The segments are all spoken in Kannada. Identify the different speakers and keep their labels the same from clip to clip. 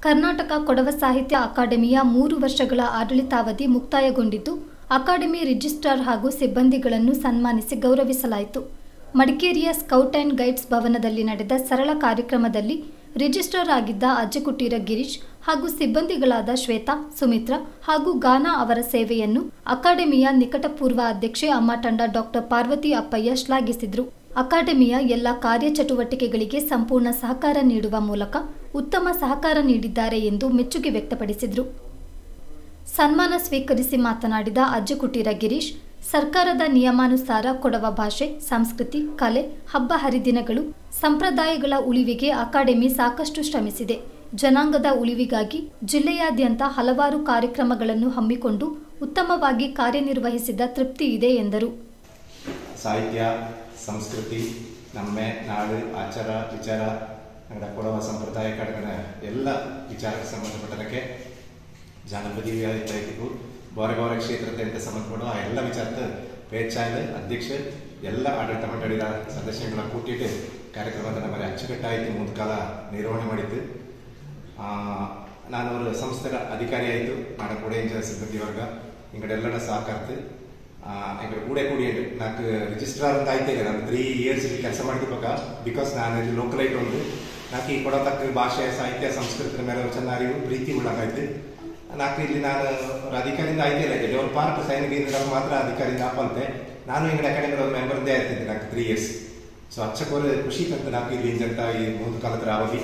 Speaker 1: ಕರ್ನಾಟಕ ಕೊಡವ ಸಾಹಿತ್ಯ ಅಕಾಡೆಮಿಯ ಮೂರು ವರ್ಷಗಳ ಆಡಳಿತಾವಧಿ ಮುಕ್ತಾಯಗೊಂಡಿದ್ದು ಅಕಾಡೆಮಿ ರಿಜಿಸ್ಟ್ರಾರ್ ಹಾಗೂ ಸಿಬ್ಬಂದಿಗಳನ್ನು ಸನ್ಮಾನಿಸಿ ಗೌರವಿಸಲಾಯಿತು ಮಡಿಕೇರಿಯ ಸ್ಕೌಟ್ ಆ್ಯಂಡ್ ಗೈಡ್ಸ್ ಭವನದಲ್ಲಿ ನಡೆದ ಸರಳ ಕಾರ್ಯಕ್ರಮದಲ್ಲಿ ರಿಜಿಸ್ಟ್ರಾರ್ ಆಗಿದ್ದ ಅಜ್ಜಕುಟೀರ ಗಿರೀಶ್ ಹಾಗೂ ಸಿಬ್ಬಂದಿಗಳಾದ ಶ್ವೇತಾ ಸುಮಿತ್ರಾ ಹಾಗೂ ಗಾನಾ ಅವರ ಸೇವೆಯನ್ನು ಅಕಾಡೆಮಿಯ ನಿಕಟಪೂರ್ವ ಅಧ್ಯಕ್ಷೆ ಅಮ್ಮಟಂಡ ಡಾಕ್ಟರ್ ಪಾರ್ವತಿ ಅಪ್ಪಯ್ಯ ಶ್ಲಾಘಿಸಿದರು ಅಕಾಡೆಮಿಯ ಎಲ್ಲ ಕಾರ್ಯಚಟುವಟಿಕೆಗಳಿಗೆ ಸಂಪೂರ್ಣ ಸಹಕಾರ ನೀಡುವ ಮೂಲಕ ಉತ್ತಮ ಸಹಕಾರ ನೀಡಿದ್ದಾರೆ ಎಂದು ಮೆಚ್ಚುಗೆ ವ್ಯಕ್ತಪಡಿಸಿದರು ಸನ್ಮಾನ ಸ್ವೀಕರಿಸಿ ಮಾತನಾಡಿದ ಅಜ್ಜಕುಟೀರ ಗಿರೀಶ್ ಸರ್ಕಾರದ ನಿಯಮಾನುಸಾರ ಕೊಡವ ಭಾಷೆ ಸಂಸ್ಕೃತಿ ಕಲೆ ಹಬ್ಬ ಹರಿದಿನಗಳು ಸಂಪ್ರದಾಯಗಳ ಉಳಿವಿಗೆ ಅಕಾಡೆಮಿ ಸಾಕಷ್ಟು ಶ್ರಮಿಸಿದೆ ಜನಾಂಗದ ಉಳಿವಿಗಾಗಿ ಜಿಲ್ಲೆಯಾದ್ಯಂತ ಹಲವಾರು ಕಾರ್ಯಕ್ರಮಗಳನ್ನು ಹಮ್ಮಿಕೊಂಡು ಉತ್ತಮವಾಗಿ ಕಾರ್ಯನಿರ್ವಹಿಸಿದ ತೃಪ್ತಿ ಇದೆ ಎಂದರು
Speaker 2: ಸಾಹಿತ್ಯ ಸಂಸ್ಕೃತಿ ನಮ್ಮೆ ನಾಡು ಆಚಾರ ವಿಚಾರ ನಗರ ಕೊಡವ ಸಂಪ್ರದಾಯ ಕಡೆಗಳ ಎಲ್ಲ ವಿಚಾರಕ್ಕೆ ಸಂಬಂಧಪಟ್ಟದಕ್ಕೆ ಜಾನಪದಿ ಇತ್ತು ಬೇರೆ ಬೇರೆ ಕ್ಷೇತ್ರದ ಅಂತ ಸಂಬಂಧಪಡುವ ಆ ಎಲ್ಲ ವಿಚಾರದ ಪೇಚಾಯ್ದ ಅಧ್ಯಕ್ಷ ಎಲ್ಲ ಆಡಳಿತ ಮಂಡಳಿಯ ಸದಸ್ಯಗಳ ಕೂಟಿಟ್ಟು ಕಾರ್ಯಕ್ರಮದ ನಮ್ಮಲ್ಲಿ ಅಚ್ಚುಕಟ್ಟಾಯಿತು ಮುಂದ್ಕಾಲ ನಿರ್ವಹಣೆ ಮಾಡಿದ್ದು ಆ, ನಾನು ஒரு ಸಂಸ್ಥೆಯ ಅಧಿಕಾರಿ ಆಯಿತು ನಾನು ಕೂಡ ಇಂಚ ಸಿಬ್ಬಂದಿ ವರ್ಗ ಇಂಗಡೆಲ್ಲರ ಸಹಕಾರ್ತು ಇಂಗಡೆ ಕೂಡ ಕೂಡಿ ನಾಲ್ಕು ರಿಜಿಸ್ಟ್ರಾರ್ ಅಂತ ಆಯ್ತು ನಾನು ತ್ರೀ ಇಯರ್ಸ್ ಇಲ್ಲಿ ಕೆಲಸ ಮಾಡಿದ್ದಾಗ ಬಿಕಾಸ್ ನಾನು ಇಲ್ಲಿ ಲೋಕಲ್ ಆയിട്ട് ಒಂದು ನಾಲ್ಕು ಈ ಕೊಡತಕ್ಕ ಭಾಷೆ ಸಾಹಿತ್ಯ ಸಂಸ್ಕೃತಿಯ ಮೇಲೆ ಒಂದು ಚೆನ್ನ ಅರಿವು ಪ್ರೀತಿ ಉಳ್ಳಾಗಾಯ್ತು ನಾಲ್ಕು ಇಲ್ಲಿ ನಾನು ಒಂದು ಅಧಿಕಾರಿಯಿಂದ ಆಯ್ತಿಲ್ಲ ಡೆವಲಪ್ ಪಾರ್ಕ್ ಸೈನಿಕ ಮಾತ್ರ ಅಧಿಕಾರಿಯಿಂದ ಆಪಂತೆ ನಾನು ಇಂಗಡೆ ಅಕಾಡೆಮಿ ಒಂದು ಮೆಂಬರ್ದೇ ಆಯ್ತಿದ್ದೆ ನಾಲ್ಕು ತ್ರೀ ಇಯರ್ಸ್ ಸೊ ಅಚ್ಚಕೋರು ಖುಷಿ ಕಂತು ನಾಲ್ಕು ಇಲ್ಲಿ ಇಂಜಂತ ಈ ಮುಂದೆ ಕಾಲದ ಅವಧಿ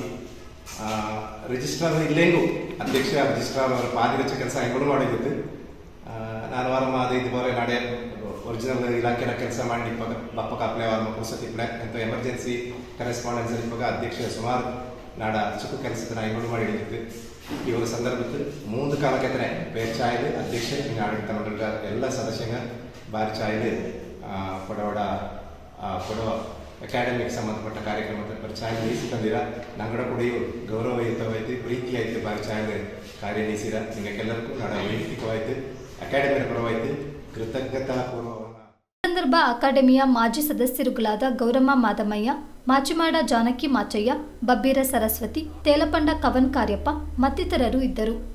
Speaker 2: ರಿಜಿಸ್ಟ್ರಾರ್ ಇಲ್ಲೇಂಗು ಅಧ್ಯಕ್ಷ ರಿಜಿಸ್ಟ್ರಾರ್ ಅವರ ಪಾದಿರಚ ಕೆಲಸ ಹೆಂಗೂ ಮಾಡಿದ್ದು ಆ, ನಾನು ವಾರ ಇದು ಬೋರೆ ನಾಡೆ ಒರಿಜಿನಲ್ ಇಲಾಖೆನ ಕೆಲಸ ಮಾಡಿ ಇಪ್ಪಾಗ ಬಪ್ಪ ಕಾಪ್ಲೆ ವಾರ ಪುಸ್ತಕ ಇಪ್ಪಳೆ ಅಂತ ಎಮರ್ಜೆನ್ಸಿ ಕರೆಸ್ಪಾಂಡೆನ್ಸ್ ಇಪ್ಪಾಗ ಅಧ್ಯಕ್ಷ ಸುಮಾರು ನಾಡ ಚಿಕ್ಕ ಕೆಲಸದ ಹೆಂಗೂ ಮಾಡಿ ಹಿಡಿದಿದ್ದು ಈ ಒಂದು ಸಂದರ್ಭದಲ್ಲಿ ಮೂಂದು ಕಾಲಕ್ಕೆ ಬೇರ್ಚಾಯ್ದು ಅಧ್ಯಕ್ಷ ಹಿಂಗೆ ಆಡಳಿತ ಮಂಡಳಿಯ ಎಲ್ಲ ಸದಸ್ಯಂಗ ಬಾರಿ ಚಾಯ್ದು ಕೊಡವಡ ಆ, ಕೊಡವ ಅಕಾಡೆಮಿಗೆ ಸಂಬಂಧಪಟ್ಟ ಕಾರ್ಯಕ್ರಮದ ಪರಿಚಯ ನೀಸಿ ತಂದಿರ ನಂಗಡ ಕುಡಿಯು ಗೌರವಯುತವಾಯ್ತು ಪ್ರೀತಿಯಾಯ್ತು ಬಾರಿ ಚಾಯದ ಕಾರ್ಯ ನೀಸಿರ ನಿಮಗೆಲ್ಲರಿಗೂ ನಾಡ ವೈಯಕ್ತಿಕವಾಯ್ತು ಅಕಾಡೆಮಿಯ ಪರವಾಯ್ತು ಕೃತಜ್ಞತಾ ಪೂರ್ವವನ್ನು
Speaker 1: ಈ ಸಂದರ್ಭ ಅಕಾಡೆಮಿಯ ಮಾಜಿ ಸದಸ್ಯರುಗಳಾದ ಗೌರಮ್ಮ ಮಾದಮಯ್ಯ ಮಾಚಿಮಾಡ ಜಾನಕಿ ಮಾಚಯ್ಯ ಬಬ್ಬೀರ ಸರಸ್ವತಿ ತೇಲಪಂಡ ಕವನ್ ಕಾರ್ಯಪ್ಪ ಮತ್ತಿತರರು ಇದ್ದರು